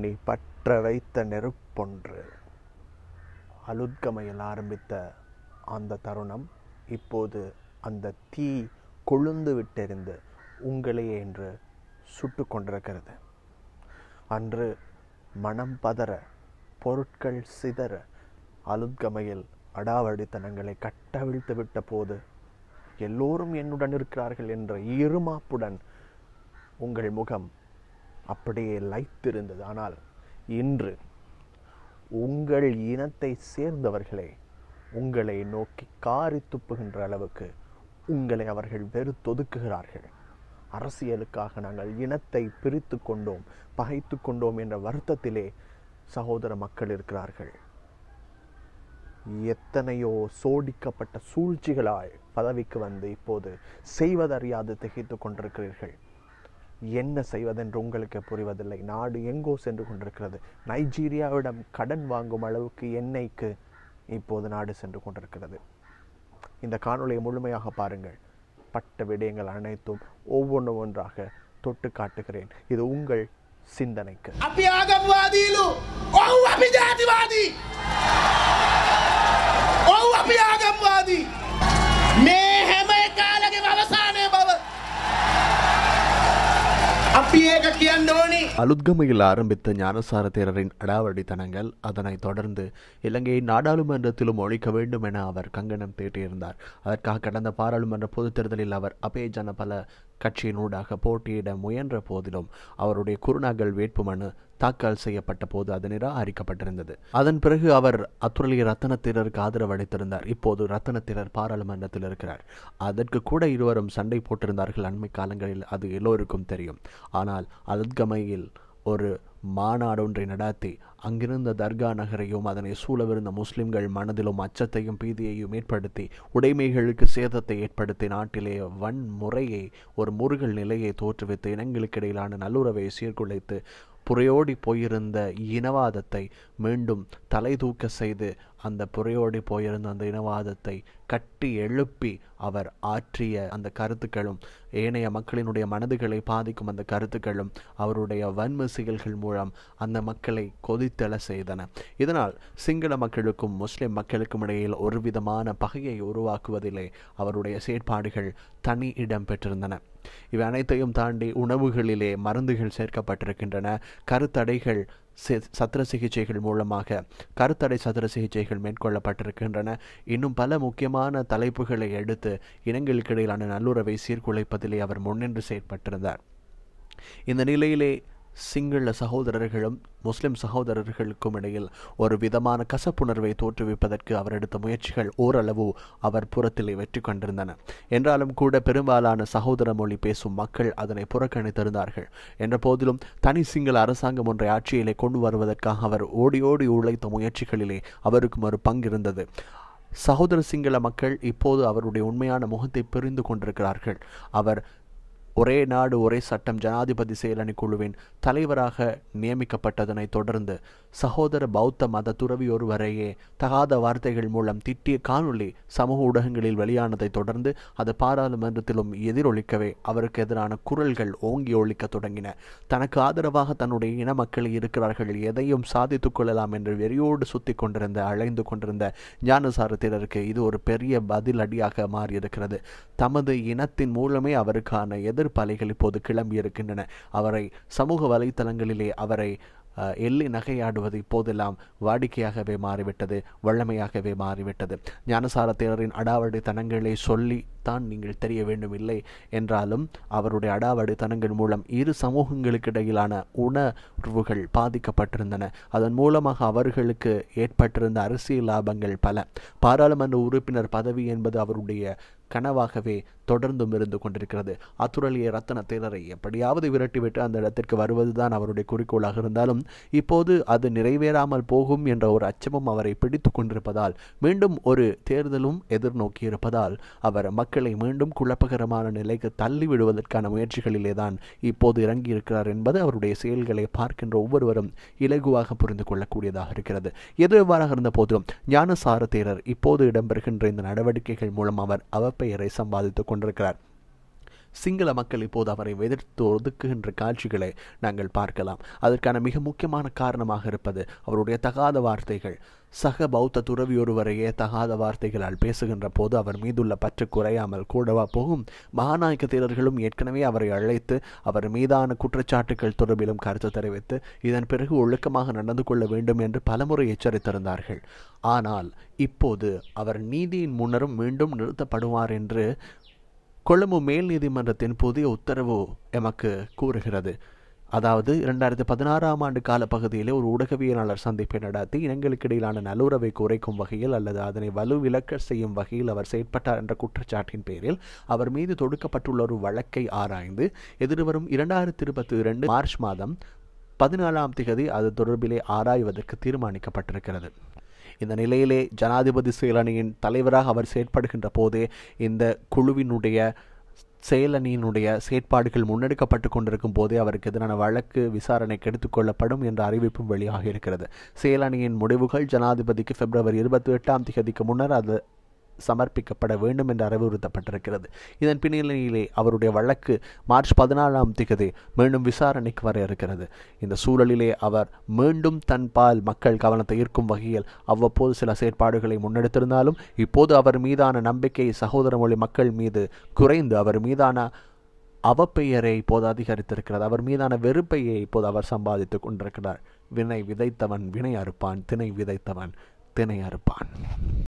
பண்ணி பற்ற வைத்த நெருப்பொன்று அலுத்கமையில் ஆரம்பித்த அந்த தருணம் இப்போது அந்த தீ கொழுந்து விட்டெறிந்து உங்களையே என்று சுட்டு கொண்டிருக்கிறது அன்று மனம் பதற பொருட்கள் சிதற அலுத்கமையில் அடாவடித்தனங்களை கட்டவிழ்த்து விட்ட போது எல்லோரும் என்னுடன் இருக்கிறார்கள் என்ற இருமாப்புடன் உங்கள் முகம் அப்படியே லைத்திருந்தது ஆனால் இன்று உங்கள் இனத்தை சேர்ந்தவர்களே உங்களை நோக்கி காரி துப்புகின்ற அளவுக்கு உங்களை அவர்கள் வெறுத்தொதுக்குகிறார்கள் அரசியலுக்காக நாங்கள் இனத்தை பிரித்து கொண்டோம் பகைத்து கொண்டோம் என்ற வருத்தத்திலே சகோதர மக்கள் இருக்கிறார்கள் எத்தனையோ சோடிக்கப்பட்ட சூழ்ச்சிகளால் பதவிக்கு வந்து இப்போது செய்வதறியாது திகைத்து கொண்டிருக்கிறீர்கள் என்ன செய்வதென்று உங்களுக்கு புரிவதில்லை நாடு எங்கோ சென்று கொண்டிருக்கிறது நைஜீரியாவிடம் கடன் வாங்கும் அளவுக்கு எண்ணெய்க்கு இப்போது நாடு சென்று கொண்டிருக்கிறது இந்த காணொளியை முழுமையாக பாருங்கள் பட்ட விடயங்கள் அனைத்தும் ஒவ்வொன்று ஒன்றாக தொட்டு காட்டுகிறேன் இது உங்கள் சிந்தனைக்கு අපි ආගම්වාදීලු ඔවු අපි ජාතිවාදී ඔවු අපි ආගම්වාදී මේ හැම කාලගේ අවසානය බව අපි ඒක කියන්න ඕනි அலுத்கமையில் ஆரம்பித்த ஞானசார தேரரின் அடாவடித்தனங்கள் அதனைத் தொடர்ந்து இலங்கையை நாடாளுமன்றத்திலும் ஒழிக்க வேண்டும் என அவர் கங்கணம் தீட்டியிருந்தார் அதற்காக கடந்த பாராளுமன்ற பொதுத் தேர்தலில் அவர் அபே ஜனபல கட்சியினூடாக போட்டியிட முயன்ற போதிலும் அவருடைய குருநாகல் வேட்புமனு தாக்கல் செய்யப்பட்ட போது அது நிராகரிக்கப்பட்டிருந்தது அதன் பிறகு அவர் அத்துரலிய ரத்தனத்திரருக்கு ஆதரவு அளித்திருந்தார் இப்போது ரத்தனத்திரர் பாராளுமன்றத்தில் இருக்கிறார் அதற்கு கூட இருவரும் சண்டை போட்டிருந்தார்கள் அண்மை காலங்களில் அது எல்லோருக்கும் தெரியும் ஆனால் அல்கமையில் ஒரு மாநாடு ஒன்றை நடாத்தி அங்கிருந்த தர்கா நகரையும் அதனை சூழவிருந்த முஸ்லிம்கள் மனதிலும் அச்சத்தையும் பீதியையும் ஏற்படுத்தி உடைமைகளுக்கு சேதத்தை ஏற்படுத்தி நாட்டிலே வன்முறையை ஒரு முருகல் நிலையை தோற்றுவித்து இனங்களுக்கு இடையிலான நல்லுறவை சீர்குலைத்து புறையோடி போயிருந்த இனவாதத்தை மீண்டும் தலை தூக்க செய்து அந்த புறையோடி போயிருந்த அந்த இனவாதத்தை கட்டி எழுப்பி அவர் ஆற்றிய அந்த கருத்துக்களும் ஏனைய மக்களினுடைய மனதுகளை பாதிக்கும் அந்த கருத்துக்களும் அவருடைய வன்ம செயல்கள் மூலம் அந்த மக்களை கொதித்தெழ செய்தன இதனால் சிங்கள மக்களுக்கும் முஸ்லிம் மக்களுக்கும் இடையில் ஒரு விதமான பகையை உருவாக்குவதிலே அவருடைய செயற்பாடுகள் தனி இடம் பெற்றிருந்தன இவை அனைத்தையும் தாண்டி உணவுகளிலே மருந்துகள் சேர்க்கப்பட்டிருக்கின்றன கருத்தடைகள் சத்திர சிகிச்சைகள் மூலமாக கருத்தடை சத்திர சிகிச்சைகள் மேற்கொள்ளப்பட்டிருக்கின்றன இன்னும் பல முக்கியமான தலைப்புகளை எடுத்து இனங்களுக்கு இடையிலான நல்லுறவை சீர்குலைப்பதிலே அவர் முன்னின்று செயற்பட்டிருந்தார் இந்த நிலையிலே சிங்கள சகோதரர்களும் முஸ்லிம் சகோதரர்களுக்கும் இடையில் ஒரு விதமான கசப்புணர்வை தோற்றுவிப்பதற்கு அவர் எடுத்த முயற்சிகள் ஓரளவு அவர் புறத்திலே வெற்றி கொண்டிருந்தன என்றாலும் கூட பெரும்பாலான சகோதர மொழி பேசும் மக்கள் அதனை புறக்கணித்திருந்தார்கள் என்ற போதிலும் தனி சிங்கள அரசாங்கம் ஒன்றை ஆட்சியிலே கொண்டு வருவதற்காக அவர் ஓடி ஓடி உழைத்த முயற்சிகளிலே அவருக்கும் ஒரு பங்கு இருந்தது சகோதர சிங்கள மக்கள் இப்போது அவருடைய உண்மையான முகத்தை புரிந்து கொண்டிருக்கிறார்கள் அவர் ஒரே நாடு ஒரே சட்டம் ஜனாதிபதி செயலணி குழுவின் தலைவராக நியமிக்கப்பட்டதனை தொடர்ந்து சகோதர பௌத்த மத துறவி ஒருவரையே தகாத வார்த்தைகள் மூலம் திட்டிய காணொளி சமூக ஊடகங்களில் வெளியானதை தொடர்ந்து அது பாராளுமன்றத்திலும் எதிரொலிக்கவே அவருக்கு எதிரான குரல்கள் ஓங்கி ஒழிக்க தொடங்கின தனக்கு ஆதரவாக தன்னுடைய இன மக்கள் இருக்கிறார்கள் எதையும் சாதித்துக் கொள்ளலாம் என்று வெறியோடு சுத்தி கொண்டிருந்த அழைந்து கொண்டிருந்த ஞானசாரத்தினருக்கு இது ஒரு பெரிய பதில் அடியாக மாறியிருக்கிறது தமது இனத்தின் மூலமே அவருக்கான எதிர்ப்பலைகள் இப்போது கிளம்பியிருக்கின்றன அவரை சமூக வலைத்தளங்களிலே அவரை எள்ளி நகையாடுவது இப்போதெல்லாம் வாடிக்கையாகவே மாறிவிட்டது வல்லமையாகவே மாறிவிட்டது ஞானசார தேரரின் அடாவடி தனங்களை சொல்லி தான் நீங்கள் தெரிய வேண்டும் இல்லை என்றாலும் அவருடைய அடாவடி தனங்கள் மூலம் இரு சமூகங்களுக்கு இடையிலான உணர்வுகள் பாதிக்கப்பட்டிருந்தன அதன் மூலமாக அவர்களுக்கு ஏற்பட்டிருந்த அரசியல் லாபங்கள் பல பாராளுமன்ற உறுப்பினர் பதவி என்பது அவருடைய கனவாகவே தொடர்ந்தும் இருந்து கொண்டிருக்கிறது அத்துரலிய ரத்தன தேரரை எப்படியாவது விரட்டிவிட்டு அந்த இடத்திற்கு வருவதுதான் அவருடைய குறிக்கோளாக இருந்தாலும் இப்போது அது நிறைவேறாமல் போகும் என்ற ஒரு அச்சமும் அவரை பிடித்து கொண்டிருப்பதால் மீண்டும் ஒரு தேர்தலும் எதிர்நோக்கி இருப்பதால் அவர் மக்களை மீண்டும் குழப்பகரமான நிலைக்கு தள்ளி விடுவதற்கான முயற்சிகளிலே தான் இப்போது இறங்கி இருக்கிறார் என்பது அவருடைய செயல்களை பார்க்கின்ற ஒவ்வொருவரும் இலகுவாக புரிந்து கொள்ளக்கூடியதாக இருக்கிறது எது எவ்வாறாக இருந்த போதிலும் ஞானசார தேரர் இப்போது இடம்பெறுகின்ற இந்த நடவடிக்கைகள் மூலம் அவர் அவப்பெயரை சம்பாதித்துக் கொண்டிருக்கிறார் சிங்கள மக்கள் இப்போது அவரை எதிர்த்து ஒதுக்குகின்ற காட்சிகளை நாங்கள் பார்க்கலாம் அதற்கான மிக முக்கியமான காரணமாக இருப்பது அவருடைய தகாத வார்த்தைகள் சக பௌத்த துறவி ஒருவரையே தகாத வார்த்தைகளால் பேசுகின்ற போது அவர் மீதுள்ள பற்று குறையாமல் கூடவா போகும் மகாநாயக்க தேரர்களும் ஏற்கனவே அவரை அழைத்து அவர் மீதான குற்றச்சாட்டுகள் தொடர்பிலும் கருத்து தெரிவித்து இதன் பிறகு ஒழுக்கமாக நடந்து கொள்ள வேண்டும் என்று பலமுறை எச்சரித்திருந்தார்கள் ஆனால் இப்போது அவர் நீதியின் முன்னரும் மீண்டும் நிறுத்தப்படுவார் என்று கொழும்பு மேல் நீதிமன்றத்தின் புதிய உத்தரவு எமக்கு கூறுகிறது அதாவது இரண்டாயிரத்தி பதினாறாம் ஆண்டு காலப்பகுதியிலே ஒரு ஊடகவியலாளர் சந்திப்பை நடத்தி இனங்களுக்கு இடையிலான நல்லுறவை குறைக்கும் வகையில் அல்லது அதனை வலுவிலக்க செய்யும் வகையில் அவர் செயற்பட்டார் என்ற குற்றச்சாட்டின் பேரில் அவர் மீது தொடுக்கப்பட்டுள்ள ஒரு வழக்கை ஆராய்ந்து எதிர்வரும் இரண்டாயிரத்தி இருபத்தி இரண்டு மார்ச் மாதம் பதினாலாம் திகதி அது தொடர்பிலே ஆராய்வதற்கு தீர்மானிக்கப்பட்டிருக்கிறது இந்த நிலையிலே ஜனாதிபதி செயலணியின் தலைவராக அவர் செயற்படுகின்ற போதே இந்த குழுவினுடைய செயலணியினுடைய செயற்பாடுகள் முன்னெடுக்கப்பட்டு கொண்டிருக்கும் போதே அவருக்கு எதிரான வழக்கு விசாரணைக்கு எடுத்துக்கொள்ளப்படும் என்ற அறிவிப்பும் வெளியாக இருக்கிறது செயலணியின் முடிவுகள் ஜனாதிபதிக்கு பிப்ரவரி இருபத்தி எட்டாம் தேதிக்கு முன்னர் அது சமர்ப்பிக்கப்பட வேண்டும் என்று அறிவுறுத்தப்பட்டிருக்கிறது இதன் பின்னணியிலே அவருடைய வழக்கு மார்ச் பதினாலாம் திகதி மீண்டும் விசாரணைக்கு வர இருக்கிறது இந்த சூழலிலே அவர் மீண்டும் தன் பால் மக்கள் கவனத்தை ஈர்க்கும் வகையில் அவ்வப்போது சில செயற்பாடுகளை முன்னெடுத்திருந்தாலும் இப்போது அவர் மீதான நம்பிக்கை சகோதர மொழி மக்கள் மீது குறைந்து அவர் மீதான அவப்பெயரை இப்போது அதிகரித்திருக்கிறது அவர் மீதான வெறுப்பையை இப்போது அவர் சம்பாதித்துக் கொண்டிருக்கிறார் வினை விதைத்தவன் வினை அறுப்பான் திணை விதைத்தவன் திணை அறுப்பான்